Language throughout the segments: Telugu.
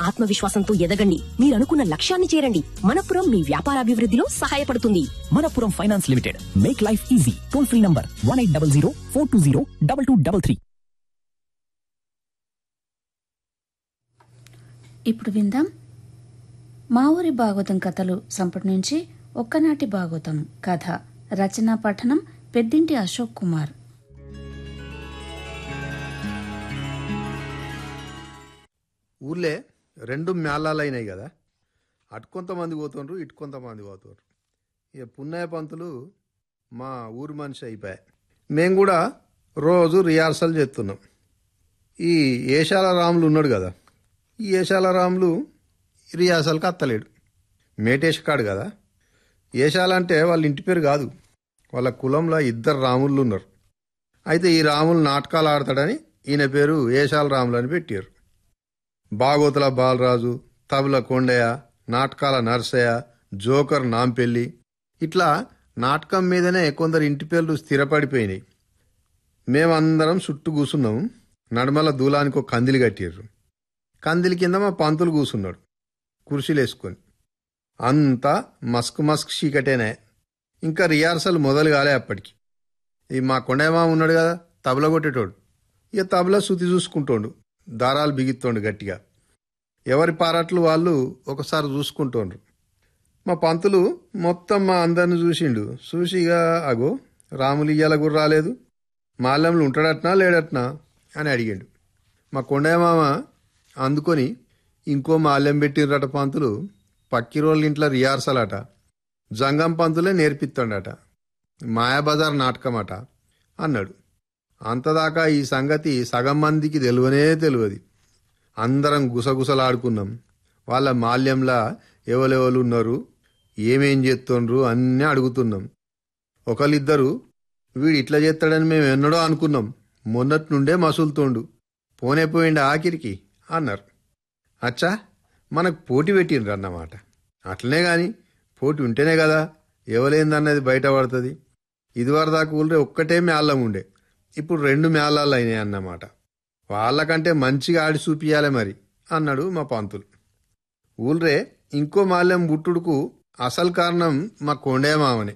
ఆత్మవిశ్వాసంతో ఎదగండి మీరు అనుకున్న లక్ష్యాన్ని చేరండి మనపురం మీ వ్యాపారాభివృద్ధిలో సహాయపడుతుంది Manappuram finance limited make life easy toll free number one eight double zero four two zero double two double three ఇప్పుడు విందాం మా ఊరి భాగవతం కథలు సంపుటి నుంచి ఒక్కనాటి భాగవతం కథ రచనా పఠనం పెద్దింటి అశోక్ కుమార్ ఊర్లే రెండు మేళాలు అయినాయి కదా అటు కొంతమంది పోతుండ్రు ఇటు కొంతమంది పోతుండ్రు ఇక పున్నయ్య పంతులు మా ఊరి మనిషి అయిపోయాయి మేము కూడా రోజు రిహార్సల్ చేస్తున్నాం ఈ ఏషాల రాములు ఉన్నాడు కదా ఈ ఏషాల రాములు రిహార్సల్కి అత్తలేడు మేటేష్ కాడు కదా ఏషాలంటే వాళ్ళ ఇంటి పేరు కాదు వాళ్ళ కులంలో ఇద్దరు రాముళ్ళు ఉన్నారు అయితే ఈ రాములు నాటకాలు ఆడతాడని ఈయన పేరు ఏషాల రాములు అని పెట్టారు బాగోతుల బాలరాజు తబల కొండయ్య నాటకాల నరసయ్య జోకర్ నాంపెల్లి ఇట్లా నాటకం మీదనే కొందరు ఇంటి పేర్లు స్థిరపడిపోయినాయి మేమందరం చుట్టూ కూసున్నాం నడమల దూలానికి ఒక కందిలి కట్టిర్రు కందిలి కింద మా పంతులు కూసున్నాడు కుర్చీలు వేసుకొని అంతా మస్క్ మస్క్ చీకటేనే ఇంకా రిహార్సల్ మొదలు కాలే అప్పటికి ఈ మా కొండయ్య ఉన్నాడు కదా తబల కొట్టేటోడు ఇక తబలా శృతి చూసుకుంటోండు దారాలు బిగిత్తోండు గట్టిగా ఎవరి పారాట్లు వాళ్ళు ఒకసారి చూసుకుంటోండ్రు మా పంతులు మొత్తం మా అందరిని చూసిండు చూసిగా అగో రాములు ఇయ్యాల కూడా రాలేదు మాల్యంలో ఉంటాడట్నా లేడట్నా అని అడిగిండు మా కొండయ్య మామ అందుకొని ఇంకో మాల్యం పెట్టినరట పంతులు పక్కిరోళ్ళ ఇంట్లో రిహార్సల్ అట జంగం పంతులే నేర్పిస్తాడట మాయాబజార్ నాటకం అట అన్నాడు అంతదాకా ఈ సంగతి సగం మందికి తెలియనే తెలియదు అందరం గుసగుసలాడుకున్నాం వాళ్ళ మాల్యంలా ఎవరెవరు ఉన్నారు ఏమేం చేస్తుండ్రు అన్నీ అడుగుతున్నాం ఒకళ్ళిద్దరు వీడు ఇట్లా చేస్తాడని మేము ఎన్నడో అనుకున్నాం మొన్నటి నుండే మసులుతోండు పోనే పోయిండు ఆఖరికి అన్నారు అచ్చా మనకు పోటీ పెట్టిండ్రు అన్నమాట అట్లనే గాని పోటీ ఉంటేనే కదా ఎవలేందన్నది బయటపడుతుంది ఇదివరదాకా ఊళ్ళో ఒక్కటే మేళం ఉండే ఇప్పుడు రెండు మేళాలు అయినాయి అన్నమాట వాళ్ళకంటే మంచిగా ఆడి చూపియాలి మరి అన్నాడు మా పంతులు ఊళ్ళే ఇంకో మాల్యం బుట్టుడుకు అసలు కారణం మా కొండే మామనే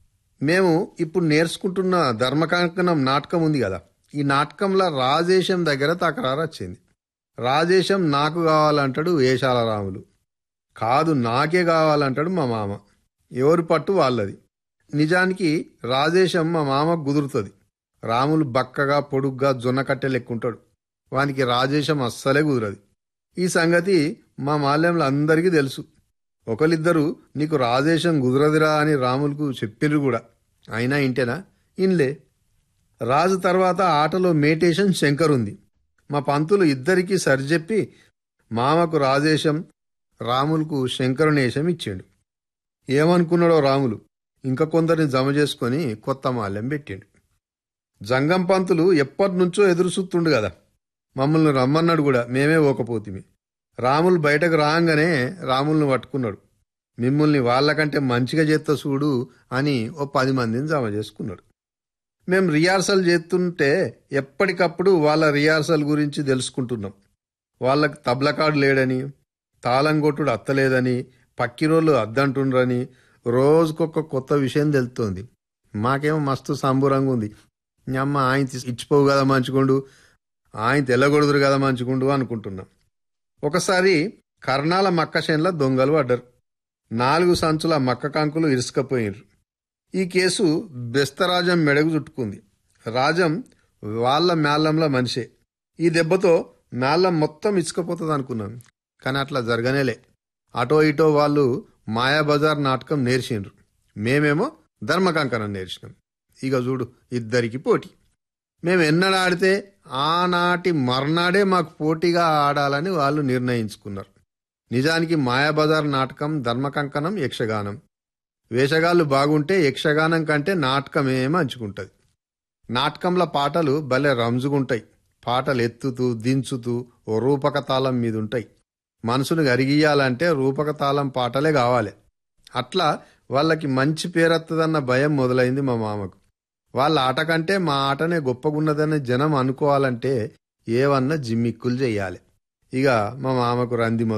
మేము ఇప్పుడు నేర్చుకుంటున్న ధర్మకాంకణం నాటకం ఉంది కదా ఈ నాటకంలో రాజేశం దగ్గర తకరారు వచ్చింది రాజేశం నాకు కావాలంటాడు వేషాల రాములు కాదు నాకే కావాలంటాడు మా మామ ఎవరి పట్టు వాళ్ళది నిజానికి రాజేశం మా మామకు కుదురుతుంది రాములు బక్కగా పొడుగ్గా జొన్న కట్టె లెక్కుంటాడు వానికి రాజేశం అస్సలే కుదరదు ఈ సంగతి మా మాల్యంలో అందరికీ తెలుసు ఒకరిద్దరు నీకు రాజేశం కుదరదురా అని రాములకు చెప్పిండ్రు కూడా అయినా ఇంటేనా ఇన్లే రాజు తర్వాత ఆటలో మేటేశం శంకర్ ఉంది మా పంతులు ఇద్దరికీ సరిచెప్పి మామకు రాజేశం రాములకు శంకరునేశం ఇచ్చిండు ఏమనుకున్నాడో రాములు ఇంకా కొందరిని జమ చేసుకొని కొత్త మాల్యం పెట్టిండు జంగం పంతులు ఎప్పటి నుంచో ఎదురు చూస్తుండు కదా మమ్మల్ని రమ్మన్నాడు కూడా మేమే ఓకపోతిమి రాములు బయటకు రాగానే రాముల్ని పట్టుకున్నాడు మిమ్మల్ని వాళ్ళకంటే మంచిగా చేస్తా చూడు అని ఓ పది మందిని జమ చేసుకున్నాడు మేం రిహార్సల్ చేస్తుంటే ఎప్పటికప్పుడు వాళ్ళ రిహార్సల్ గురించి తెలుసుకుంటున్నాం వాళ్ళకి తబ్లకాడు లేడని తాళం కొట్టుడు అత్తలేదని పక్కిరోళ్ళు అద్దంటుండ్రని రోజుకొక కొత్త విషయం తెలుస్తోంది మాకేమో మస్తు సంబురంగా ఉంది అమ్మ ఆయన తీసి ఇచ్చిపోవు కదా మంచుకుండు ఆయన తెల్లగొడుదురు కదా మంచుకుండు అనుకుంటున్నాం ఒకసారి కర్ణాల మక్క చేనుల దొంగలు పడ్డారు నాలుగు సంచుల మక్క కంకులు ఇరుసుకపోయినరు ఈ కేసు బెస్తరాజం మెడకు చుట్టుకుంది రాజం వాళ్ళ మేళంలో మనిషే ఈ దెబ్బతో మేళం మొత్తం ఇసుకపోతుంది అనుకున్నాం కానీ అట్లా జరగనేలే అటో ఇటో వాళ్ళు మాయాబజార్ నాటకం నేర్చిండ్రు మేమేమో ధర్మకంకణం నేర్చినాం ఇక చూడు ఇద్దరికి పోటీ మేము ఎన్నడాడితే ఆనాటి మర్నాడే మాకు పోటీగా ఆడాలని వాళ్ళు నిర్ణయించుకున్నారు నిజానికి మాయాబజార్ నాటకం ధర్మకంకణం యక్షగానం వేషగాళ్ళు బాగుంటే యక్షగానం కంటే నాటకమే మంచుకుంటది నాటకంలో పాటలు భలే రంజుగుంటాయి పాటలు ఎత్తుతూ దించుతూ ఓ రూపక తాళం మీద ఉంటాయి మనసును అరిగియాలంటే రూపక తాళం పాటలే కావాలి అట్లా వాళ్ళకి మంచి పేరెత్తదన్న భయం మొదలైంది మా మామకు వాళ్ళ ఆట కంటే మా ఆటనే గొప్పగున్నదని జనం అనుకోవాలంటే ఏవన్నా జిమ్మిక్కులు చెయ్యాలి ఇక మా మామకు రంది